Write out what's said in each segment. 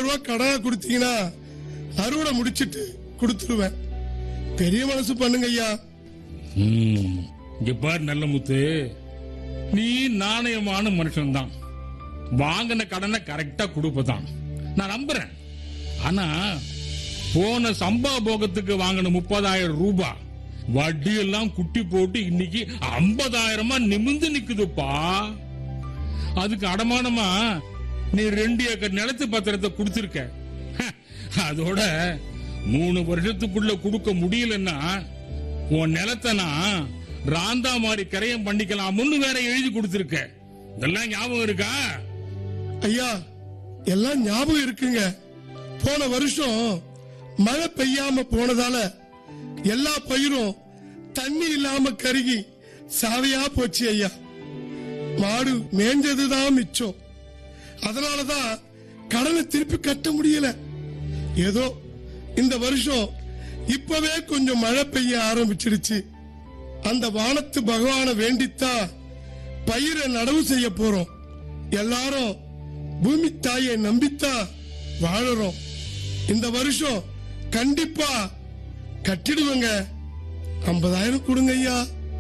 ரூபாய் கடனா கொடுத்தீங்கன்னா அறுவடை முடிச்சிட்டு கொடுத்துருவேன் பெரிய மனசு பண்ணுங்க ஐயா ம், இங்க பாரு நல்ல முத்து நீ நாணயமான மனுஷன்தான் வாங்கின கடனை கரெக்டா கொடுப்பதான் நான் நம்புறேன் ஆனா போன சம்பா போகத்துக்கு வாங்கின முப்பதாயிரம் ரூபாய் வட்டி எல்லாம் குட்டி போட்டு இன்னைக்கு ஐம்பதாயிரமா நிமிந்து நிக்குதுப்பா அதுக்கு அடமானமா நீ ரெண்டு ஏக்கர் நிலத்து பத்திரத்தை கொடுத்திருக்க ஹ, அதோட மூணு வருஷத்துக்குள்ள கொடுக்க முடியலன்னா உன் நிலத்தை நான் ராந்தா மாதிரி கரையம் பண்ணிக்கலாம்னு வேற எழுதி கொடுத்திருக்க இதெல்லாம் ஞாபகம் இருக்கா ஐயா எல்லாம் ஞாபகம் இருக்குங்க போன வருஷம் மழை பெய்யாம போனதால எல்லா பயிரும் தண்ணி இல்லாம கருகி சாவையா போச்சு ஐயா மாடு மேஞ்சதுதான் மிச்சம் அதனாலதான் கடனை திருப்பி கட்ட முடியல ஏதோ இந்த வருஷம் இப்பவே கொஞ்சம் மழை பெய்ய ஆரம்பிச்சிடுச்சு அந்த வானத்து பகவானை வேண்டித்தான் பயிரை நடவு செய்ய போறோம் எல்லாரும் பூமி தாயை நம்பித்தான் வாழறோம் இந்த வருஷம் கண்டிப்பா கட்டிடுவேங்க ஐம்பதாயிரம் கொடுங்க ஐயா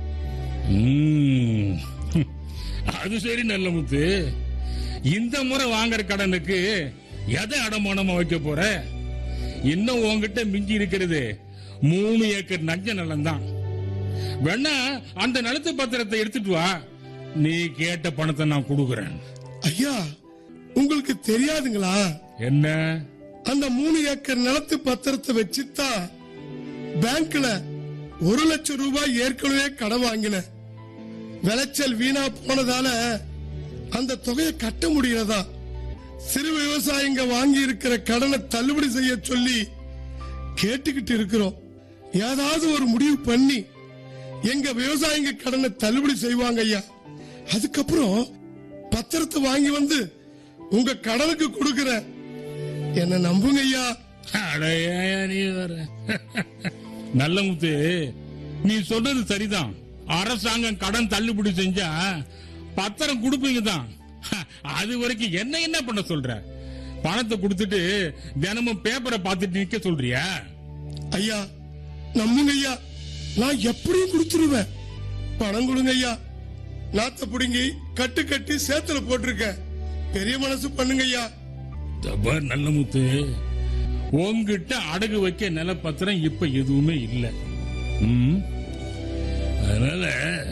ம். அது சரி நல்ல முத்து இந்த முறை வாங்குற கடனுக்கு எதை அடமானமா வைக்க போற இன்னும் உன்கிட்ட மிஞ்சி இருக்கிறது மூணு ஏக்கர் நஞ்ச நிலம் தான் வேணா அந்த நிலத்து பத்திரத்தை எடுத்துட்டு வா நீ கேட்ட பணத்தை நான் கொடுக்கறேன் ஐயா உங்களுக்கு தெரியாதுங்களா என்ன அந்த மூணு ஏக்கர் நிலத்து பத்திரத்தை வச்சுதான் பேங்க்ல ஒரு லட்சம் ரூபாய் ஏற்கனவே கடன் வாங்கினேன் விளைச்சல் வீணா போனதால அந்த தொகையை கட்ட முடியலதா சிறு விவசாயிங்க வாங்கி இருக்கிற கடனை தள்ளுபடி செய்ய சொல்லி கேட்டுக்கிட்டு இருக்கிறோம் ஏதாவது ஒரு முடிவு பண்ணி எங்க விவசாயிங்க கடனை தள்ளுபடி செய்வாங்க ஐயா அதுக்கப்புறம் பத்திரத்தை வாங்கி வந்து உங்க கடனுக்கு கொடுக்கிறேன் என்ன நம்புங்க ஐயா அட ஏன் நீ வேற நல்ல முத்து நீ சொல்றது சரிதான் அரசாங்கம் கடன் தள்ளுபடி செஞ்சா பத்திரம் கொடுப்பீங்க தான் அது வரைக்கும் என்ன என்ன பண்ண சொல்ற பணத்தை கொடுத்துட்டு தினமும் பேப்பரை பார்த்துட்டு நிக்க சொல்றியா ஐயா நம்புங்க ஐயா நான் எப்படியும் கொடுத்துருவேன் பணம் கொடுங்க ஐயா நாத்த புடுங்கி கட்டு கட்டி சேத்துல போட்டிருக்கேன் பெரிய மனசு பண்ணுங்க ஐயா தபார் நல்ல முத்து உன்கிட்ட அடகு வைக்க நிலப்பத்திரம் இப்ப எதுவுமே இல்ல ம்? அதனால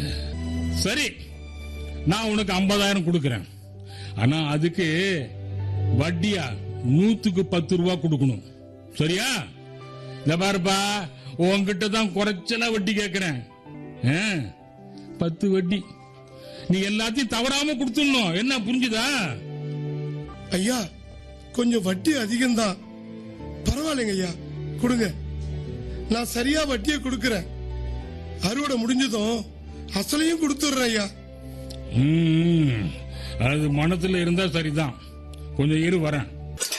சரி நான் உனக்கு ஐம்பதாயிரம் கொடுக்கறேன் ஆனா அதுக்கு வட்டியா நூத்துக்கு பத்து ரூபா கொடுக்கணும் சரியா இந்த பாருப்பா உன்கிட்ட தான் குறைச்சலா வட்டி கேட்கிறேன் ஆ, பத்து வட்டி நீ எல்லாத்தையும் தவறாம கொடுத்துடணும் என்ன புரிஞ்சுதா ஐயா கொஞ்சம் வட்டி அதிகம்தான் பரவாயில்லைங்க ஐயா கொடுங்க நான் சரியா வட்டியை கொடுக்கறேன் அறுவடை முடிஞ்சதும் அசலையும் கொடுத்துடுறேன் ஐயா ம், அது மனத்துல இருந்தா சரிதான் கொஞ்சம் இரு வரேன்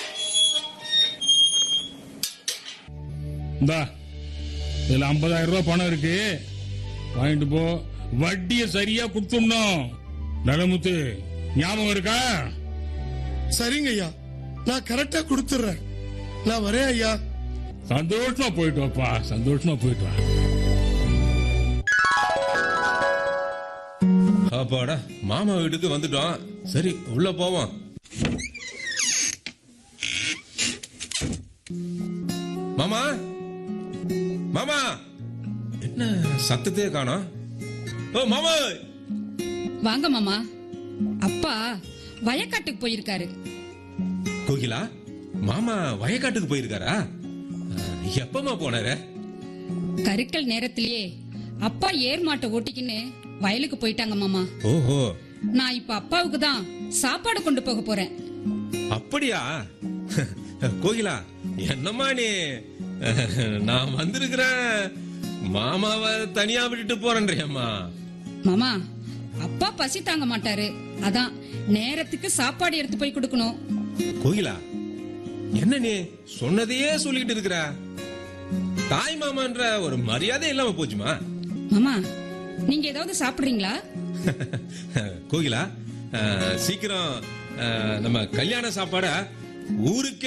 இந்தா இதுல 50000 ரூபாய் பணம் இருக்கு வாங்கிட்டு போ வட்டியை சரியா கொடுத்துடணும் நலமுத்து ஞாபகம் இருக்கா சரிங்க ஐயா நான் கரெக்டா கொடுத்துடுறேன் நான் வரேன் ஐயா சந்தோஷமா போயிட்டு வாப்பா சந்தோஷமா போயிட்டு வா அப்பாடா மாமா வீட்டுக்கு வந்துட்டோம் சரி உள்ள போவோம் மாமா மாமா என்ன சத்தத்தையே காணோம் ஓ மாமா வாங்க மாமா அப்பா வயக்காட்டுக்கு போயிருக்காரு கோகிலா மாமா வயக்காட்டுக்கு போயிருக்காரா அஹ், எப்பமா போனாரு கருக்கல் நேரத்திலேயே அப்பா ஏர் மாட்டை ஓட்டிக்கின்னு வயலுக்கு போயிட்டாங்க மாமா ஓஹோ நான் இப்ப அப்பாவுக்கு தான் சாப்பாடு கொண்டு போக போறேன் அப்படியா கோகிலா என்னம்மா நீ நான் வந்திருக்கிறேன் மாமாவை தனியா விட்டுட்டு போறேன்றியம்மா மாமா அப்பா பசி தாங்க மாட்டாரு அதான் நேரத்துக்கு சாப்பாடு எடுத்து போய் கொடுக்கணும் கோகிலா என்ன நீ சொன்னதையே சொல்லிட்டு இருக்கிற தாய் மாமான்ற ஒரு மரியாதை இல்லாம போச்சுமா மாமா நீங்க ஏதாவது சாப்பிடுறீங்களா கோகிலா அஹ், சீக்கிரம் அஹ், நம்ம கல்யாண சாப்பாட ஊருக்கே